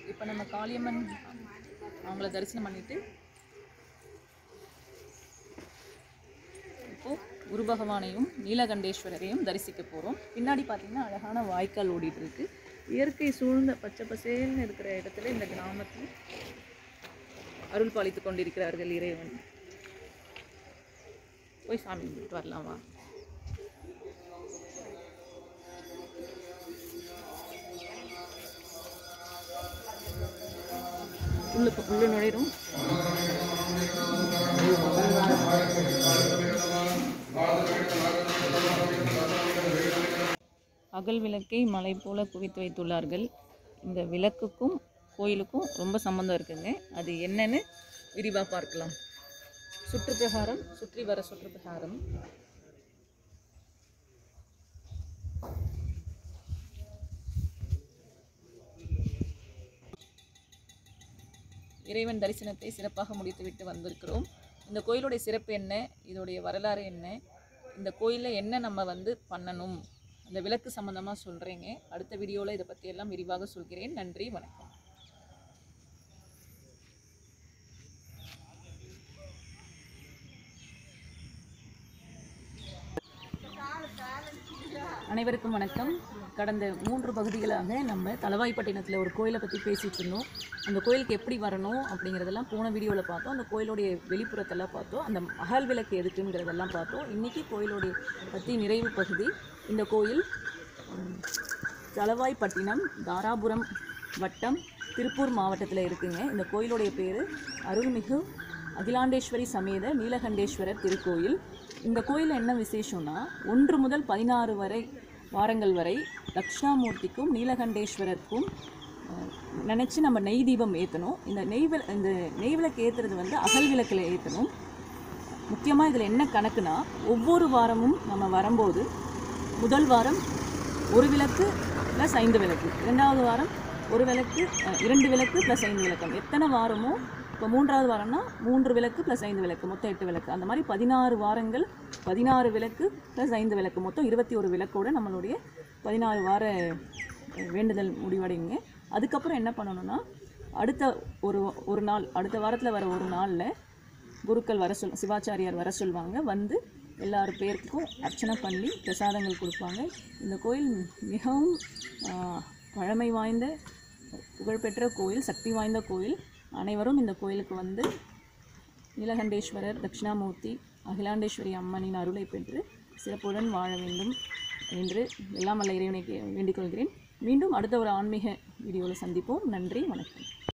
இப்போ நம்ம காளியம்மன் அவங்கள தரிசனம் பண்ணிட்டு இப்போ குரு பகவானையும் நீலகண்டேஸ்வரரையும் தரிசிக்க போகிறோம் பின்னாடி பார்த்தீங்கன்னா அழகான வாய்க்கால் ஓடிட்டு இருக்கு இயற்கை சூழ்ந்த பச்சை பசேல்னு இருக்கிற இடத்துல இந்த கிராமத்தில் அருள் பாலித்து கொண்டிருக்கிறார்கள் இறைவன் போய் சாமி கும்பிட்டு வரலாமா உள்ளுக்கு உள்ள நுழையிறோம் அகல் விளக்கை மலை போல குவித்து வைத்துள்ளார்கள் இந்த விளக்குக்கும் கோயிலுக்கும் ரொம்ப சம்மந்தம் இருக்குங்க அது என்னன்னு விரிவாக பார்க்கலாம் சுற்றுப்பிரகாரம் சுற்றி வர சுற்றுப்பிரகாரம் இறைவன் தரிசனத்தை சிறப்பாக முடித்துவிட்டு வந்திருக்கிறோம் இந்த கோயிலுடைய சிறப்பு என்ன இதோடைய வரலாறு என்ன இந்த கோயிலில் என்ன நம்ம வந்து பண்ணணும் அந்த விளக்கு சம்மந்தமாக சொல்கிறேங்க அடுத்த வீடியோவில் இதை பற்றியெல்லாம் விரிவாக சொல்கிறேன் நன்றி வணக்கம் அனைவருக்கும் வணக்கம் கடந்த மூன்று பகுதிகளாக நம்ம தலவாய்ப்பட்டினத்தில் ஒரு கோயிலை பற்றி பேசிகிட்டு இருந்தோம் அந்த கோயிலுக்கு எப்படி வரணும் அப்படிங்கிறதெல்லாம் போன வீடியோவில் பார்த்தோம் அந்த கோயிலுடைய வெளிப்புறத்தெல்லாம் பார்த்தோம் அந்த அகல் விளக்கு எதுக்குங்கிறதெல்லாம் பார்த்தோம் இன்றைக்கி கோயிலுடைய பற்றி நிறைவு பகுதி இந்த கோயில் ம், தலவாய்ப்பட்டினம் தாராபுரம் வட்டம் திருப்பூர் மாவட்டத்தில் இருக்குங்க இந்த கோயிலுடைய பேர் அருள்மிகு அகிலாண்டேஸ்வரி சமேத நீலகண்டேஸ்வரர் திருக்கோயில் இந்த கோயிலில் என்ன விசேஷம்னா ஒன்று முதல் பதினாறு வரை வாரங்கள் வரை தட்சிணாமூர்த்திக்கும் நீலகண்டேஸ்வரருக்கும் நினச்சி நம்ம நெய் தீபம் ஏற்றணும் இந்த நெய் விள இந்த நெய் விளக்கு ஏற்றுறது வந்து அகல் விளக்கில் ஏற்றணும் முக்கியமாக இதில் என்ன கணக்குனா ஒவ்வொரு வாரமும் நம்ம வரும்போது முதல் வாரம் ஒரு விளக்கு ப்ளஸ் ஐந்து விளக்கு இரண்டாவது வாரம் ஒரு விளக்கு அஹ், இரண்டு விளக்கு ப்ளஸ் ஐந்து விளக்கம் எத்தனை வாரமோ இப்போ மூன்றாவது வாரம்னா மூன்று விளக்கு ப்ளஸ் ஐந்து விளக்கு மொத்தம் எட்டு விளக்கு அந்த மாதிரி பதினாறு வாரங்கள் பதினாறு விளக்கு ப்ளஸ் ஐந்து விளக்கு மொத்தம் இருபத்தி ஒரு விளக்கோட நம்மளுடைய பதினாறு வார அஹ், வேண்டுதல் முடிவடையுங்க அதுக்கப்புறம் என்ன பண்ணணும்னா அடுத்த ஒரு ஒரு நாள் அடுத்த வாரத்தில் வர ஒரு நாளில் குருக்கள் வர சொல் சிவாச்சாரியார் வர சொல்லுவாங்க வந்து எல்லார் பேருக்கும் அர்ச்சனை பண்ணி பிரசாதங்கள் கொடுப்பாங்க இந்த கோயில் மிகவும் ஆ, பழமை வாய்ந்த புகழ்பெற்ற கோயில் சக்தி வாய்ந்த கோயில் அனைவரும் இந்த கோயிலுக்கு வந்து நீலகண்டேஸ்வரர் தட்சிணாமூர்த்தி அகிலாண்டேஸ்வரி அம்மனின் அருளை பெற்று சிறப்புடன் வாழ வேண்டும் என்று எல்லாம் வல்ல இறைவனை கே- வேண்டிக் கொள்கிறேன் மீண்டும் அடுத்த ஒரு ஆன்மீக வீடியோவில் சந்திப்போம் நன்றி வணக்கம்